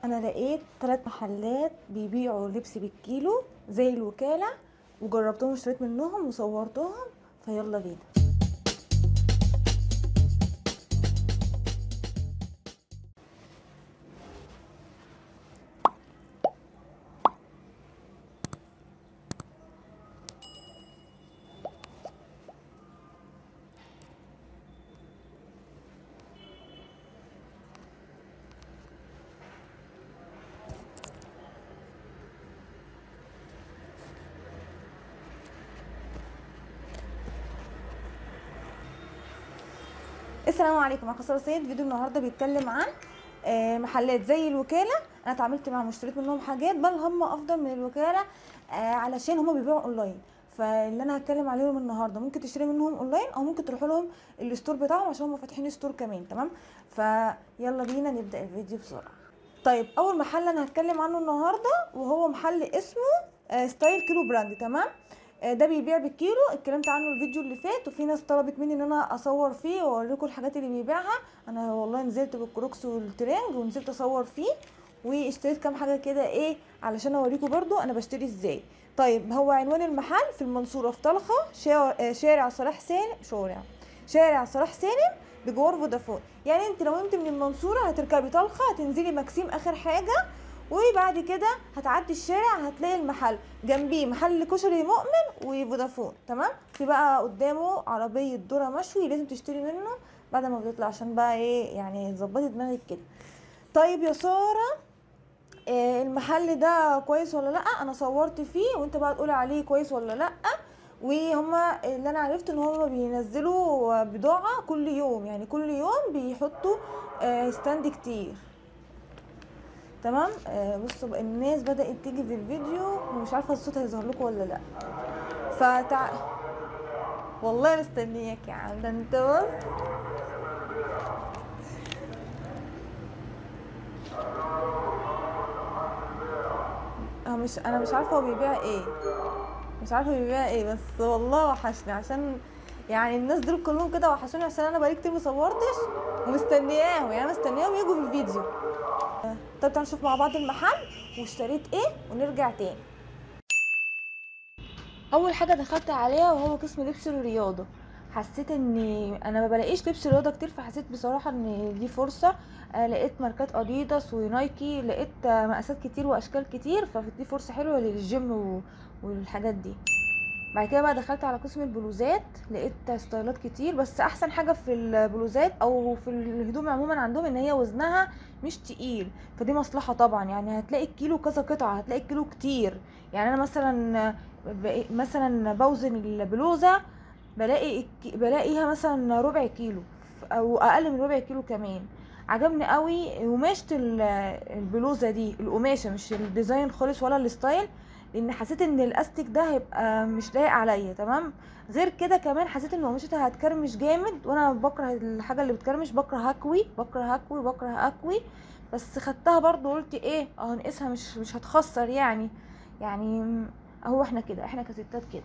انا لقيت ثلاث محلات بيبيعوا لبس بالكيلو زي الوكالة وجربتهم واشتريت منهم وصورتهم فيلا بينا السلام عليكم انا خساره سيد فيديو النهارده بيتكلم عن آه، محلات زي الوكاله انا اتعاملت معاهم واشتريت منهم حاجات بل هم افضل من الوكاله آه، علشان هم بيبيعوا اونلاين فاللي انا هتكلم عليهم النهارده ممكن تشتري منهم اونلاين او ممكن تروح لهم الستور بتاعهم عشان هم فاتحين ستور كمان تمام فيلا بينا نبدا الفيديو بسرعه طيب اول محل انا هتكلم عنه النهارده وهو محل اسمه آه، ستايل كيلو براند تمام آه، ده بيبيع بالكيلو اتكلمت عنه الفيديو اللي فات وفي ناس طلبت مني ان انا اصور فيه واوريكم الحاجات اللي بيبيعها انا والله نزلت بالكروكس والترنج ونزلت اصور فيه واشتريت كام حاجه كده ايه علشان اوريكم برضو انا بشتري ازاي طيب هو عنوان المحل في المنصوره في طلخه شا- آه، شارع صلاح سالم شارع شارع صلاح سالم بجوار فودافون يعني انت لو انت من المنصوره هتركبي طلخه هتنزلي مكسيم اخر حاجه وبعد كده هتعدي الشارع هتلاقي المحل جنبيه محل كشري مؤمن وفودافون تمام في بقى قدامه عربيه ذره مشوي لازم تشتري منه بعد ما بتطلع عشان بقى ايه يعني تظبطي دماغك كده طيب يا ساره آه، المحل ده كويس ولا لا انا صورت فيه وانت بقى تقولي عليه كويس ولا لا وهما اللي انا عرفت ان هما بينزلوا بضاعه كل يوم يعني كل يوم بيحطوا آه، ستاند كتير تمام آه بصوا بقى الناس بدات تيجي في الفيديو ومش عارفه الصوت هيظهر لكم ولا لا فتع والله مستنياك يا عم ده انت بص أنا مش انا مش عارفه هو بيبيع ايه مش عارفه بيبيع ايه بس والله وحشني عشان يعني الناس دول كلهم كده وحشوني عشان انا بقالي كتير مصورتش ومستنياهم يعني مستنياهم يجوا في الفيديو طب تعالوا نشوف مع بعض المحل واشتريت ايه ونرجع تاني اول حاجه دخلت عليها وهو قسم لبس الرياضه حسيت ان انا ما بلاقيش لبس رياضه كتير فحسيت بصراحه ان دي فرصه آه، لقيت ماركات اديداس ونايكي لقيت آه، مقاسات كتير واشكال كتير فدي فرصه حلوه للجيم و- والحاجات دي بعد كده بقى دخلت على قسم البلوزات لقيت ستايلات كتير بس احسن حاجه في البلوزات او في الهدوم عموما عندهم ان هي وزنها مش تقيل فدي مصلحه طبعا يعني هتلاقي الكيلو كذا قطعه هتلاقي الكيلو كتير يعني انا مثلا ب- مثلا بوزن البلوزه بلاقي الك- بلاقيها مثلا ربع كيلو او اقل من ربع كيلو كمان عجبني قوي قماشة ال- البلوزة دي القماشة مش الديزاين خالص ولا الستايل لان حسيت ان الاستيك ده هيبقى مش لايق عليا تمام غير كده كمان حسيت ان قماشتها هتكرمش جامد وانا بكره الحاجه اللي بتكرمش بكره هكوي بكره هكوي بكره اكوي بس خدتها برضو قلت ايه اه هنقيسها مش مش هتخسر يعني يعني اهو احنا كده احنا كستات كده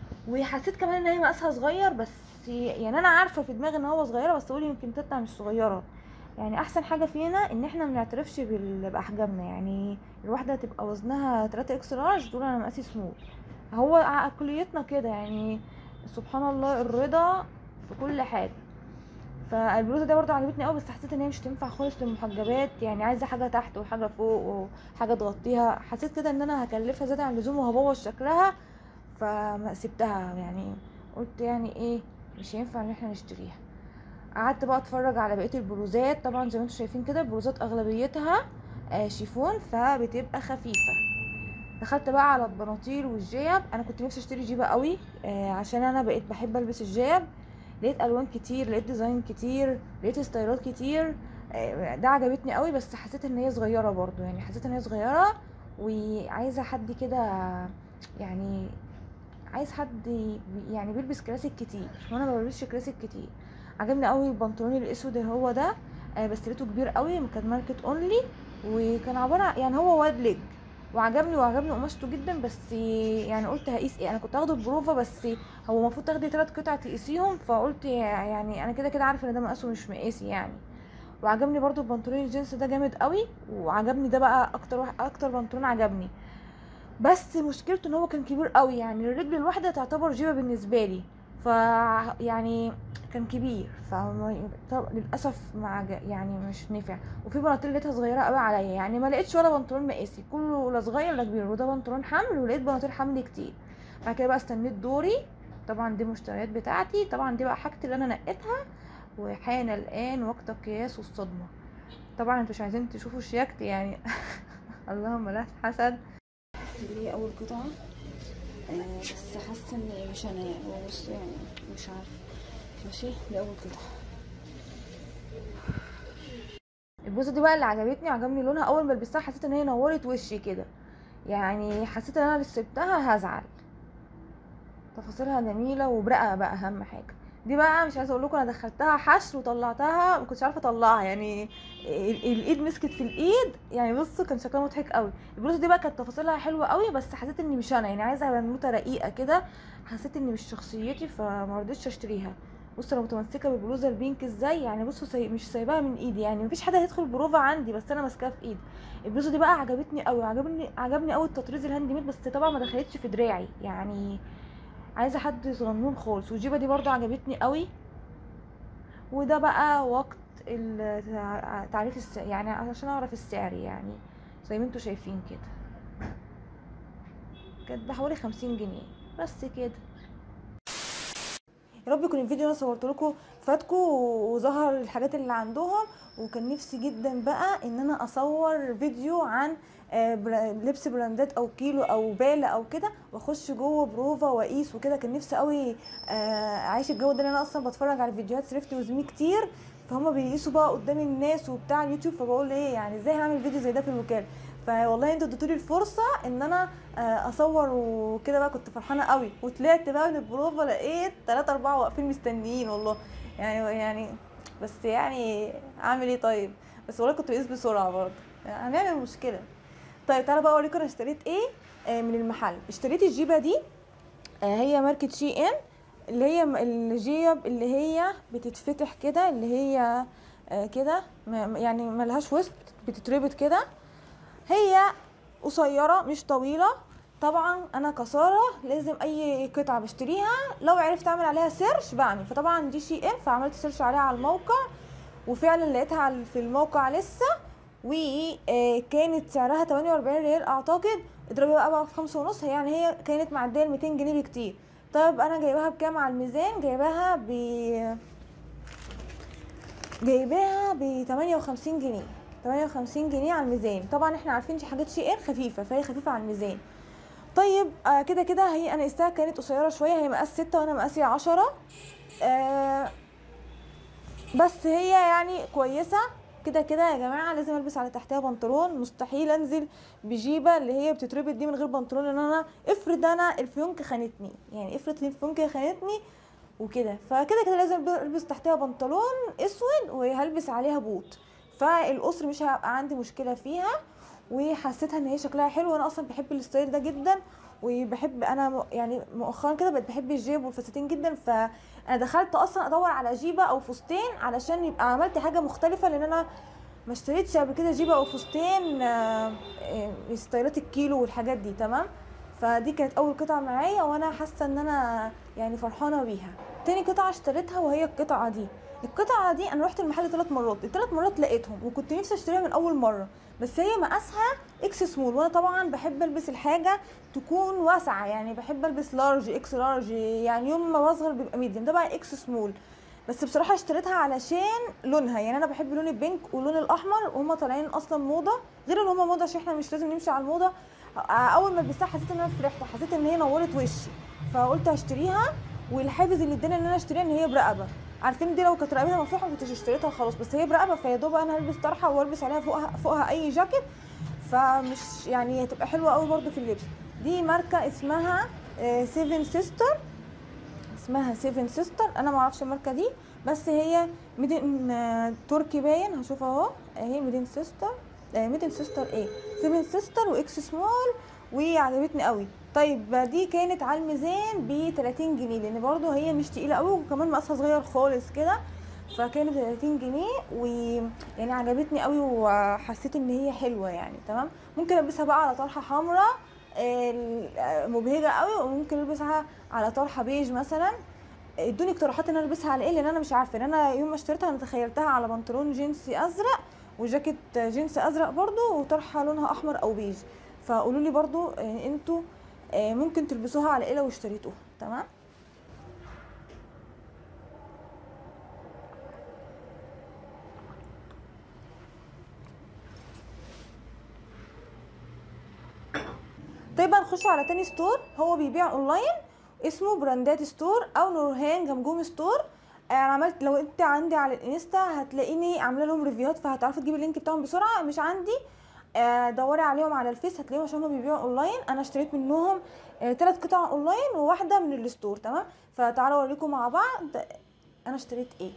وحسيت كمان ان هي مقاسها صغير بس يعني انا عارفه في دماغي ان هو صغيره بس اقول يمكن تطلع مش صغيره يعني احسن حاجه فينا ان احنا ما نعترفش بال- باحجامنا يعني الواحده تبقى وزنها 3 اكس لارج تقول انا مقاسي سمول هو عقليتنا كده يعني سبحان الله الرضا في كل حاجه فالبلوزه دي برضه عجبتني قوي بس حسيت ان هي مش تنفع خالص للمحجبات يعني عايزه حاجه تحت وحاجه فوق وحاجه تغطيها حسيت كده ان انا هكلفها زياده عن اللزوم وهبوظ شكلها فما سبتها يعني قلت يعني ايه مش هينفع ان احنا نشتريها قعدت بقى اتفرج على بقيه البلوزات طبعا زي ما انتم شايفين كده البلوزات اغلبيتها آه، شيفون فبتبقى خفيفه دخلت بقى على البناطيل والجيب انا كنت نفسي اشتري جيبه قوي آه، عشان انا بقيت بحب البس الجيب لقيت الوان كتير لقيت ديزاين كتير لقيت ستايلات كتير آه، ده عجبتني قوي بس حسيت ان هي صغيره برضو يعني حسيت ان هي صغيره وعايزه حد كده يعني عايز حد ي- يعني بيلبس كلاسيك كتير وانا ما بلبسش كلاسيك كتير عجبني قوي البنطلون الاسود اللي هو ده آه، بس لقيته كبير قوي كان ماركه اونلي وكان عباره عن- يعني هو وايد ليج وعجبني وعجبني قماشته جدا بس يعني قلت هقيس ايه انا كنت هاخده بروفه بس هو المفروض تاخدي ثلاث قطع تقيسيهم فقلت يعني انا كده كده عارفه ان ده مقاسه مش مقاسي يعني وعجبني برضو البنطلون الجينز ده جامد قوي وعجبني ده بقى اكتر واحد اكتر بنطلون عجبني بس مشكلته ان هو كان كبير قوي يعني الرجل الواحده تعتبر جيبه بالنسبه لي ف يعني كان كبير ف للاسف ما عج- يعني مش نافع وفي بناطيل لقيتها صغيره قوي عليا يعني ما لقيتش ولا بنطلون مقاسي كله لا صغير ولا كبير وده بنطلون حمل ولقيت بناطيل حمل كتير بعد كده بقى استنيت دوري طبعا دي المشتريات بتاعتي طبعا دي بقى حاجتي اللي انا نقيتها وحان الان وقت القياس والصدمه طبعا انتوا مش عايزين تشوفوا شياكتي يعني اللهم لا حسد دي اول قطعه آه بس حاسه ان مش انا يعني هو بص يعني مش عارفه ماشي دي اول قطعه البوزه دي بقى اللي عجبتني وعجبني لونها اول ما لبستها حسيت ان هي نورت وشي كده يعني حسيت ان انا لو سبتها هزعل تفاصيلها جميله وبرقه بقى اهم حاجه دي بقى مش عايزه اقول لكم انا دخلتها حشر وطلعتها ما كنتش عارفه اطلعها يعني ال- الايد مسكت في الايد يعني بصوا كان شكلها مضحك قوي البلوزه دي بقى كانت تفاصيلها حلوه قوي بس حسيت اني مش انا يعني عايزه بنوته رقيقه كده حسيت اني مش شخصيتي فما رضيتش اشتريها بصوا انا متمسكه بالبلوزه البينك ازاي يعني بصوا سي... مش سايباها من ايدي يعني مفيش حد هيدخل بروفا عندي بس انا ماسكاها في ايدي البلوزه دي بقى عجبتني قوي عجبني عجبني قوي التطريز الهاند ميد بس طبعا ما دخلتش في دراعي يعني عايزه حد صغنون خالص والجيبه دي برضو عجبتني قوي وده بقى وقت ال- تع- تعريف السعر يعني عشان اعرف السعر يعني زي ما انتوا شايفين كده كانت بحوالي خمسين جنيه بس كده يا رب يكون الفيديو اللي انا صورت لكم فاتكم وظهر الحاجات اللي عندهم وكان نفسي جدا بقى ان انا اصور فيديو عن آه، برا- لبس براندات او كيلو او باله او كده واخش جوه بروفا واقيس وكده كان نفسي قوي آه، اعيش الجو ده لان انا اصلا بتفرج على فيديوهات سريفتي وزمي كتير فهم بيقيسوا بقى قدام الناس وبتاع اليوتيوب فبقول ايه يعني ازاي هعمل فيديو زي ده في الوكاله فوالله انتوا اديتولي الفرصه ان انا آه، اصور وكده بقى كنت فرحانه قوي وطلعت بقى من البروفا لقيت ثلاثة أربعة واقفين مستنيين والله يعني يعني بس يعني اعمل ايه طيب بس والله كنت بقيس بسرعه برضه يعني هنعمل مشكله طيب تعالى بقى اوريكم انا اشتريت ايه آه من المحل اشتريت الجيبه دي آه هي ماركه شي ان اللي هي م- الجيب اللي هي بتتفتح كده اللي هي آه كده ما- يعني ملهاش وسط بتتربط كده هي قصيره مش طويله طبعا انا كساره لازم اي قطعه بشتريها لو عرفت اعمل عليها سيرش بعمل فطبعا دي شي ان فعملت سيرش عليها على الموقع وفعلا لقيتها على- في الموقع لسه وكانت سعرها 48 ريال اعتقد اضربي بقى بقى في خمسة ونص هي يعني هي كانت معديه ال 200 جنيه بكتير طيب انا جايباها بكام على الميزان جايباها ب جايباها ب 58 جنيه 58 جنيه على الميزان طبعا احنا عارفين دي حاجات شي ان خفيفه فهي خفيفه على الميزان طيب آه كده كده هي انا قستها كانت قصيره شويه هي مقاس ستة وانا مقاسي عشرة آه بس هي يعني كويسه كده كده يا جماعه لازم البس على تحتها بنطلون مستحيل انزل بجيبه اللي هي بتتربط دي من غير بنطلون لان انا افرض انا الفيونكه خانتني يعني افرض الفيونكه خانتني وكده فكده كده لازم البس تحتها بنطلون اسود وهلبس عليها بوت فالقصر مش هيبقى عندي مشكله فيها وحسيتها ان هي شكلها حلو وانا اصلا بحب الستايل ده جدا وبحب انا م- يعني مؤخرا كده بقيت بحب الجيب والفساتين جدا فانا دخلت اصلا ادور على جيبه او فستان علشان يبقى عملت حاجه مختلفه لان انا ما اشتريتش قبل كده جيبه او فستان آه، آه، ستايلات الكيلو والحاجات دي تمام فدي كانت اول قطعه معايا وانا حاسه ان انا يعني فرحانه بيها تاني قطعه اشتريتها وهي القطعه دي القطعه دي انا رحت المحل ثلاث مرات الثلاث مرات لقيتهم وكنت نفسي اشتريها من اول مره بس هي مقاسها اكس سمول وانا طبعا بحب البس الحاجه تكون واسعه يعني بحب البس لارج اكس لارج يعني يوم ما بصغر بيبقى ميديم ده بقى اكس سمول بس بصراحه اشتريتها علشان لونها يعني انا بحب لون البينك ولون الاحمر وهما طالعين اصلا موضه غير ان هما موضه عشان احنا مش لازم نمشي على الموضه اول ما لبستها حسيت ان انا فرحت حسيت ان هي نورت وشي فقلت هشتريها والحافز اللي اداني ان انا اشتريها ان هي برقبه عارفين دي لو كانت رقبتها مفتوحه ما كنتش اشتريتها خلاص بس هي برقبه فيا دوب انا هلبس طرحه والبس عليها فوقها فوقها اي جاكيت فمش يعني هتبقى حلوه قوي برده في اللبس دي ماركه اسمها سيفن سيستر اسمها سيفن سيستر انا ما اعرفش الماركه دي بس هي ميدن آه، تركي باين هشوف اهو اهي ميدن سيستر آه، ميدن سيستر ايه سيفن سيستر واكس سمول وعجبتني قوي طيب دي كانت على الميزان ب 30 جنيه لان برضو هي مش تقيله قوي وكمان مقاسها صغير خالص كده فكانت ب 30 جنيه ويعني عجبتني قوي وحسيت ان هي حلوه يعني تمام ممكن البسها بقى على طرحه حمراء آه، مبهجه قوي وممكن البسها على طرحه بيج مثلا ادوني اقتراحات ان انا البسها على ايه لان انا مش عارفه ان انا يوم ما اشتريتها انا تخيلتها على بنطلون جينسي ازرق وجاكيت جينسي ازرق برضو وطرحه لونها احمر او بيج فقولوا لي برضو آه، انتوا آه، ممكن تلبسوها على ايه لو اشتريتوها تمام طيب بقى نخش على تاني ستور هو بيبيع اونلاين اسمه براندات ستور او نورهان جمجوم ستور آه، انا عملت لو انت عندي على الانستا هتلاقيني عامله لهم ريفيوهات فهتعرفي تجيبي اللينك بتاعهم بسرعه مش عندي آه، دوري عليهم على الفيس هتلاقيهم عشان هم بيبيعوا اونلاين انا اشتريت منهم ثلاث قطع اونلاين وواحده من الستور تمام فتعالوا اوريكم مع بعض انا اشتريت ايه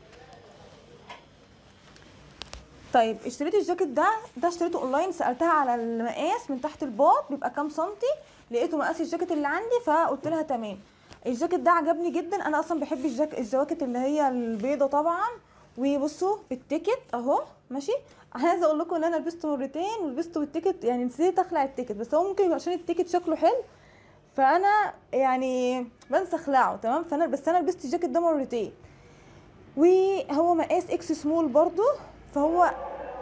طيب اشتريت الجاكيت ده ده اشتريته اونلاين سالتها على المقاس من تحت الباط بيبقى كام سنتي لقيته مقاس الجاكيت اللي عندي فقلت لها تمام الجاكيت ده عجبني جدا انا اصلا بحب الجاك... الجواكت اللي هي البيضه طبعا وبصوا بالتيكت اهو ماشي عايزه اقول لكم ان انا لبسته مرتين ولبسته بالتيكت يعني نسيت اخلع التيكت بس هو ممكن يبقى عشان التيكت شكله حلو فانا يعني بنسى اخلعه تمام فانا بس انا لبست الجاكيت ده مرتين وهو مقاس اكس سمول برضو فهو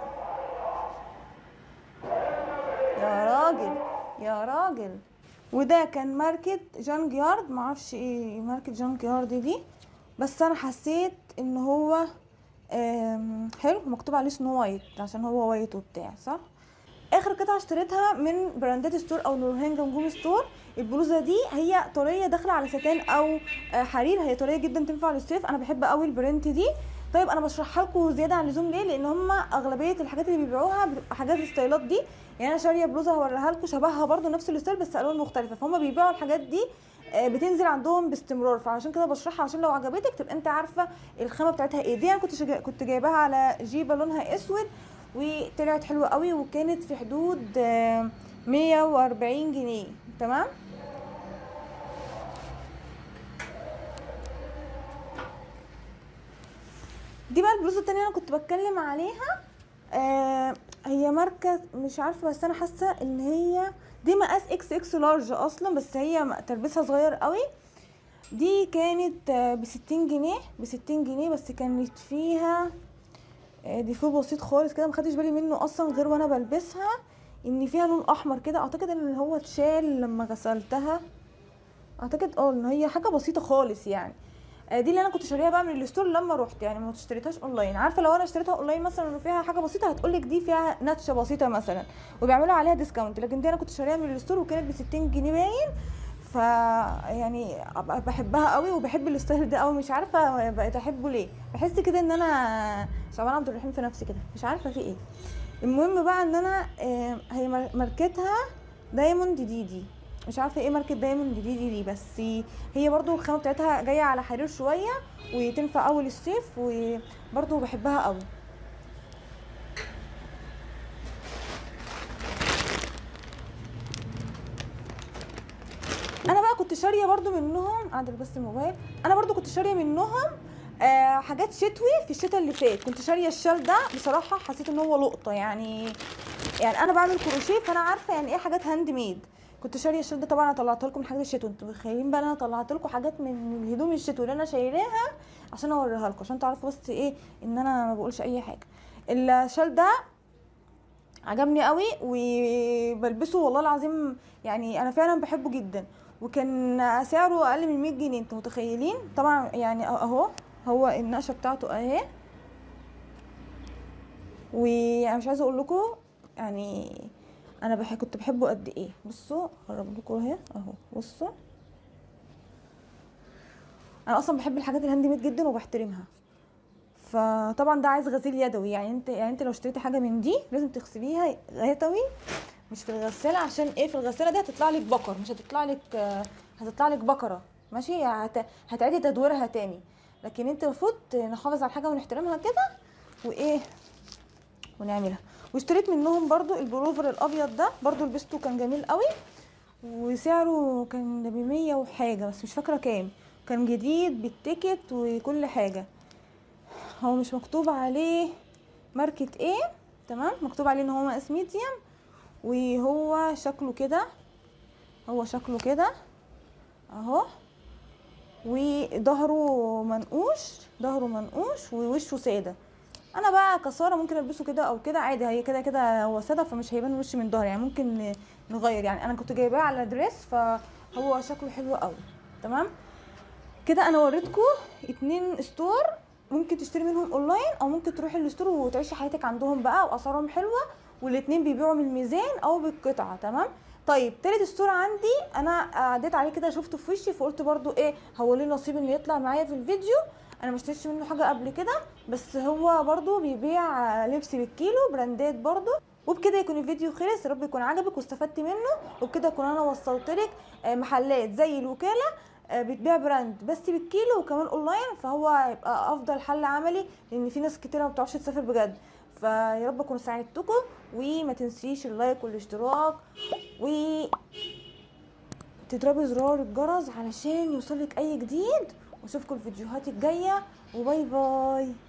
يا راجل يا راجل وده كان ماركة جانك يارد معرفش ايه ماركة جانك يارد دي بس انا حسيت ان هو آم، حلو مكتوب عليه سنو وايت عشان هو وايت وبتاع صح اخر قطعه اشتريتها من براندات ستور او نورهان جمجوم ستور البلوزه دي هي طريه داخله على ستان او آه، حرير هي طريه جدا تنفع للصيف انا بحب قوي البرنت دي طيب انا بشرحها لكم زياده عن اللزوم ليه لان هم اغلبيه الحاجات اللي بيبيعوها بتبقى حاجات الستايلات دي يعني انا شاريه بلوزه هوريها لكم شبهها برضو نفس الستايل بس الوان مختلفه فهم بيبيعوا الحاجات دي آه، بتنزل عندهم باستمرار فعشان كده بشرحها عشان لو عجبتك تبقى انت عارفه الخامه بتاعتها ايه دي انا كنت شجا... كنت جايباها على جيبه لونها اسود وطلعت حلوه قوي وكانت في حدود آه، 140 جنيه تمام دي بقى البلوزه التانية اللي انا كنت بتكلم عليها آه هي ماركه مش عارفه بس انا حاسه ان هي دي مقاس اكس اكس لارج اصلا بس هي م- تربيسها صغير قوي دي كانت ب 60 جنيه ب 60 جنيه بس كانت فيها آه، ديفو بسيط خالص كده مخدتش بالي منه اصلا غير وانا بلبسها ان فيها لون احمر كده اعتقد ان هو اتشال لما غسلتها اعتقد اه ان هي حاجه بسيطه خالص يعني آه، دي اللي انا كنت شاريها بقى من الستور لما روحت يعني ما اشتريتهاش اونلاين عارفه لو انا اشتريتها اونلاين مثلا وفيها حاجه بسيطه هتقولك دي فيها نتشه بسيطه مثلا وبيعملوا عليها ديسكاونت لكن دي انا كنت شاريها من الستور وكانت ب 60 جنيه باين ف يعني أبقى بحبها قوي وبحب الستايل ده قوي مش عارفه بقيت احبه ليه بحس كده ان انا شعبان عبد الرحيم في نفسي كده مش عارفه في ايه المهم بقى ان انا آه، هي مار- ماركتها دايموند دي دي مش عارفه ايه ماركه دايموند دي دي دي بس هي برضو الخامه بتاعتها جايه على حرير شويه وتنفع اول الصيف وبرضو بحبها قوي انا بقى كنت شاريه برضو منهم عندك بس الموبايل انا برضو كنت شاريه منهم آه حاجات شتوي في الشتاء اللي فات كنت شاريه الشال ده بصراحه حسيت ان هو لقطه يعني يعني انا بعمل كروشيه فانا عارفه يعني ايه حاجات هاند ميد كنت شاريه الشال ده طبعا انا طلعت لكم من حاجات الشتوي انتوا متخيلين بقى إن انا طلعت لكم حاجات من الهدوم الشتوي اللي انا شايلاها عشان اوريها لكم عشان تعرفوا بس ايه ان انا ما بقولش اي حاجه الشال ده عجبني قوي وبلبسه والله العظيم يعني انا فعلا بحبه جدا وكان سعره اقل من 100 جنيه انتوا متخيلين طبعا يعني اهو هو النقشه بتاعته اهي وانا مش عايزه اقول لكم يعني انا بح... كنت بحبه قد ايه بصوا اقرب لكم اهي اهو بصوا انا اصلا بحب الحاجات الهاند ميد جدا وبحترمها فطبعا ده عايز غسيل يدوي يعني انت يعني انت لو اشتريتي حاجه من دي لازم تغسليها يدوي مش في الغساله عشان ايه في الغساله دي هتطلع لك بكر مش هتطلع لك آه، هتطلع لك بكره ماشي هت... هتعيدي تدويرها تاني لكن انت المفروض نحافظ على الحاجه ونحترمها كده وايه ونعملها واشتريت منهم برضو البلوفر الابيض ده برضو لبسته كان جميل قوي وسعره كان بمية وحاجه بس مش فاكره كام كان جديد بالتيكت وكل حاجه هو مش مكتوب عليه ماركة ايه تمام مكتوب عليه ان هو مقاس ميديم وهو شكله كده هو شكله كده اهو وظهره منقوش ظهره منقوش ووشه ساده انا بقى كساره ممكن البسه كده او كده عادي هي كده كده هو ساده فمش هيبان وشي من ظهر يعني ممكن ن- نغير يعني انا كنت جايباه على دريس فهو شكله حلو قوي تمام كده انا وريتكم اتنين ستور ممكن تشتري منهم اونلاين او ممكن تروحي الستور وتعيشي حياتك عندهم بقى واسعارهم حلوه والاتنين بيبيعوا من الميزان او بالقطعه تمام طيب تالت ستور عندي انا عديت عليه كده شفته في وشي فقلت برضو ايه هو ليه نصيب انه يطلع معايا في الفيديو انا ما اشتريتش منه حاجه قبل كده بس هو برضو بيبيع لبس بالكيلو براندات برضو وبكده يكون الفيديو خلص يا رب يكون عجبك واستفدت منه وبكده اكون انا وصلت لك آه، محلات زي الوكاله آه، بتبيع براند بس بالكيلو وكمان اونلاين فهو هيبقى افضل حل عملي لان في ناس كتير ما بتعرفش تسافر بجد فيا رب اكون ساعدتكم وما تنسيش اللايك والاشتراك و تضربي زرار الجرس علشان يوصلك اي جديد واشوفكم الفيديوهات الجايه وباي باي